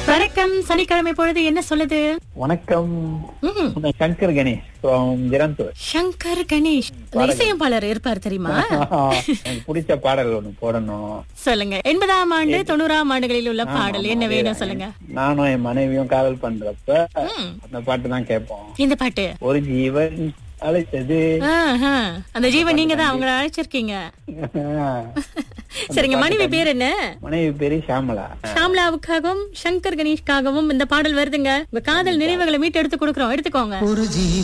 வணக்கம் சனிக்கிழமை பொழுது என்ன சொல்லுது வணக்கம் ம், நான் சங்கர் கணேஷ் ஃப்ரம் ஜெரந்தூர் சங்கர் கணேஷ் இந்த இசையமைப்பாளர் இருப்பார் தெரியுமா எனக்கு பிடிச்ச பாடல் ஒண்ணு போடணும் சொல்லுங்க எண்பதாம் ஆண்டு தொண்ணூறாம் ஆண்டுகளில் உள்ள பாடல் என்ன வேணும் சொல்லுங்க நானும் என் மனைவியும் காதல் பண்றப்ப ம். அந்த பாட்டு தான் கேட்போம் இந்த பாட்டு ஒரு ஜீவன் அழைத்தது ஆஹா. அந்த ஜீவன் நீங்க தான் அவங்கள அழைச்சிருக்கீங்க சரிங்க மனைவி பேர் என்ன மனைவி பேரு ஷாமலா ஷாம்லாவுக்காகவும் சங்கர் கணேஷ்காகவும் இந்த பாடல் வருதுங்க உங்க காதல் நினைவுகளை மீட்டு எடுத்து கொடுக்குறோம் எடுத்துக்கோங்க